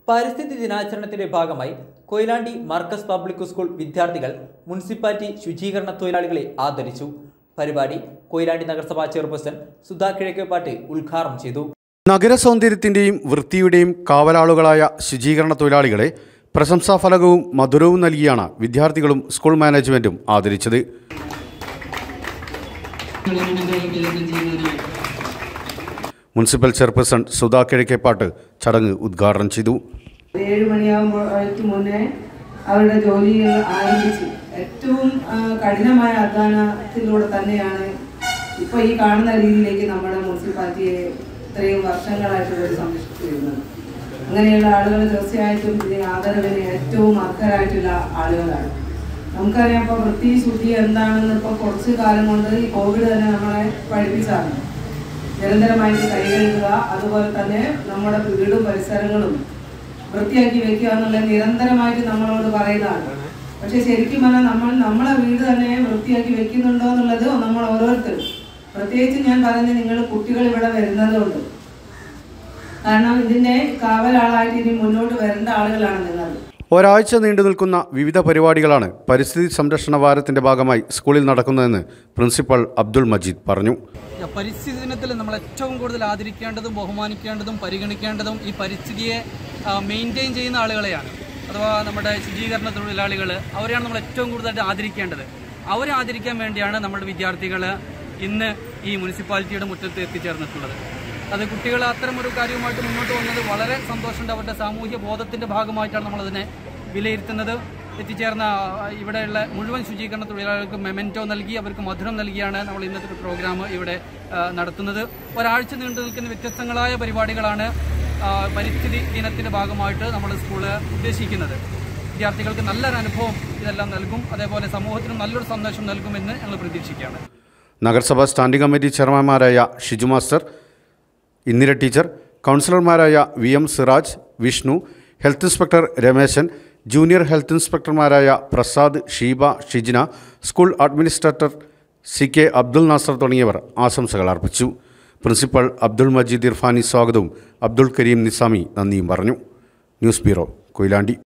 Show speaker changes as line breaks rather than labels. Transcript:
പരിസ്ഥിതി ദിനാചരണത്തിന്റെ ഭാഗമായി കൊയിലാണ്ടി മർക്കസ് പബ്ലിക് സ്കൂൾ വിദ്യാർത്ഥികൾ മുനിസിപ്പാലിറ്റി ശുചീകരണ തൊഴിലാളികളെ ആദരിച്ചു പരിപാടി കൊയിലാണ്ടി നഗരസഭാ ചെയർപേഴ്സൺ സുധാ കിഴക്കേപ്പാട്ട് ഉദ്ഘാടനം ചെയ്തു
നഗര സൗന്ദര്യത്തിന്റെയും വൃത്തിയുടെയും കാവലാളുകളായ ശുചീകരണ തൊഴിലാളികളെ പ്രശംസാഫലകവും മധുരവും നൽകിയാണ് വിദ്യാർത്ഥികളും സ്കൂൾ മാനേജ്മെന്റും ആദരിച്ചത് മുനിസിപ്പൽ ചെയർപേഴ്സൺ സുധാ കിഴക്കേപ്പാട്ട് ചടങ്ങ് ഉദ്ഘാടനം ചെയ്തു
ഏഴ് മണിയാകുമ്പോഴേക്ക് മുന്നേ അവരുടെ ജോലികൾ ആരംഭിച്ചു ഏറ്റവും ആ, കഠിനമായ അധ്വാനത്തിലൂടെ തന്നെയാണ് ഇപ്പോൾ ഈ കാണുന്ന രീതിയിലേക്ക് നമ്മുടെ മുനിസിപ്പാലിറ്റിയെ ഇത്രയും വർഷങ്ങളായിട്ട് ഇവർ സംരക്ഷിച്ചു വരുന്നത് അങ്ങനെയുള്ള ആളുകൾ തീർച്ചയായിട്ടും ഇതിന് ആദരവിന് ഏറ്റവും അർഹരായിട്ടുള്ള ആളുകളാണ് നമുക്കറിയാം ഇപ്പോൾ വൃത്തി ശുദ്ധി എന്താണെന്ന് ഇപ്പോൾ കുറച്ച് കാലം കൊണ്ട് ഈ കോവിഡ് തന്നെ നമ്മളെ പഠിപ്പിച്ചാണ് നിരന്തരമായിട്ട് കൈ കഴുകുക അതുപോലെ തന്നെ നമ്മുടെ വീടും പരിസരങ്ങളും വൃത്തിയാക്കി വെക്കുക എന്നുള്ളത് നിരന്തരമായിട്ട് നമ്മളോട് പറയുന്നതാണ് പക്ഷെ ശരിക്കും പറഞ്ഞാൽ നമ്മൾ നമ്മളെ വീട് തന്നെ വൃത്തിയാക്കി വെക്കുന്നുണ്ടോ എന്നുള്ളത് നമ്മൾ ഓരോരുത്തരും പ്രത്യേകിച്ച് ഞാൻ പറയുന്നത് നിങ്ങൾ കുട്ടികൾ ഇവിടെ വരുന്നതുകൊണ്ട് കാരണം ഇതിന്റെ കാവലാളായിട്ട് ഇനി മുന്നോട്ട് വരേണ്ട ആളുകളാണ് നിങ്ങൾ
ഒരാഴ്ച നീണ്ടു നിൽക്കുന്ന വിവിധ പരിപാടികളാണ് പരിസ്ഥിതി സംരക്ഷണ വാരത്തിന്റെ ഭാഗമായി സ്കൂളിൽ നടക്കുന്നതെന്ന് പ്രിൻസിപ്പൽ അബ്ദുൾ മജീദ് പറഞ്ഞു
പരിസ്ഥിതി ദിനത്തിൽ നമ്മൾ ഏറ്റവും കൂടുതൽ ആദരിക്കേണ്ടതും ബഹുമാനിക്കേണ്ടതും പരിഗണിക്കേണ്ടതും ഈ പരിസ്ഥിതിയെ മെയിൻറ്റെയിൻ ചെയ്യുന്ന ആളുകളെയാണ് അഥവാ നമ്മുടെ ശുചീകരണ തൊഴിലാളികൾ അവരെയാണ് നമ്മൾ ഏറ്റവും കൂടുതലായിട്ട് ആദരിക്കേണ്ടത് അവരെ ആദരിക്കാൻ വേണ്ടിയാണ് നമ്മുടെ വിദ്യാർത്ഥികൾ ഇന്ന് ഈ മുനിസിപ്പാലിറ്റിയുടെ മുറ്റത്ത് എത്തിച്ചേർന്നിട്ടുള്ളത് അത് കുട്ടികൾ അത്തരം ഒരു കാര്യവുമായിട്ട് മുന്നോട്ട് വന്നത് വളരെ സന്തോഷമുണ്ട് അവരുടെ സാമൂഹ്യ ബോധത്തിന്റെ ഭാഗമായിട്ടാണ് നമ്മളതിനെ വിലയിരുത്തുന്നത് എത്തിച്ചേർന്ന ആ, ഇവിടെയുള്ള മുഴുവൻ ശുചീകരണ തൊഴിലാളികൾക്ക് മെമെൻറ്റോ നൽകി അവർക്ക് മധുരം നൽകിയാണ് നമ്മൾ ഇന്നത്തെ ഒരു പ്രോഗ്രാം ഇവിടെ ആ, നടത്തുന്നത് ഒരാഴ്ച നീണ്ടു നിൽക്കുന്ന വ്യത്യസ്തങ്ങളായ പരിപാടികളാണ് ആ, പരിസ്ഥിതി ദിനത്തിന്റെ ഭാഗമായിട്ട് നമ്മൾ സ്കൂള് ഉദ്ദേശിക്കുന്നത് വിദ്യാർത്ഥികൾക്ക് നല്ലൊരു അനുഭവം ഇതെല്ലാം നൽകും അതേപോലെ സമൂഹത്തിനും നല്ലൊരു സന്ദേശം നൽകുമെന്ന് ഞങ്ങൾ പ്രതീക്ഷിക്കുകയാണ്
നഗരസഭാ സ്റ്റാൻഡിംഗ് കമ്മിറ്റി ചെയർമാൻമാരായ ഷിജു മാസ്റ്റർ ഇന്ദിര ടീച്ചർ കൗൺസിലർമാരായ V M Siraj Vishnu health inspector Rameshan junior health ഇൻസ്പെക്ടർമാരായ Prasad Sheeba Shijina school administrator C K Abdul Nasar തുടങ്ങിയവർ ആശംസകൾ അർപ്പിച്ചു പ്രിൻസിപ്പൽ അബ്ദുൾ മജീദ് ഇർഫാനി സ്വാഗതവും അബ്ദുൾ കരീം നിസാമി നന്ദിയും പറഞ്ഞു ന്യൂസ് ബ്യൂറോ കൊയിലാണ്ടി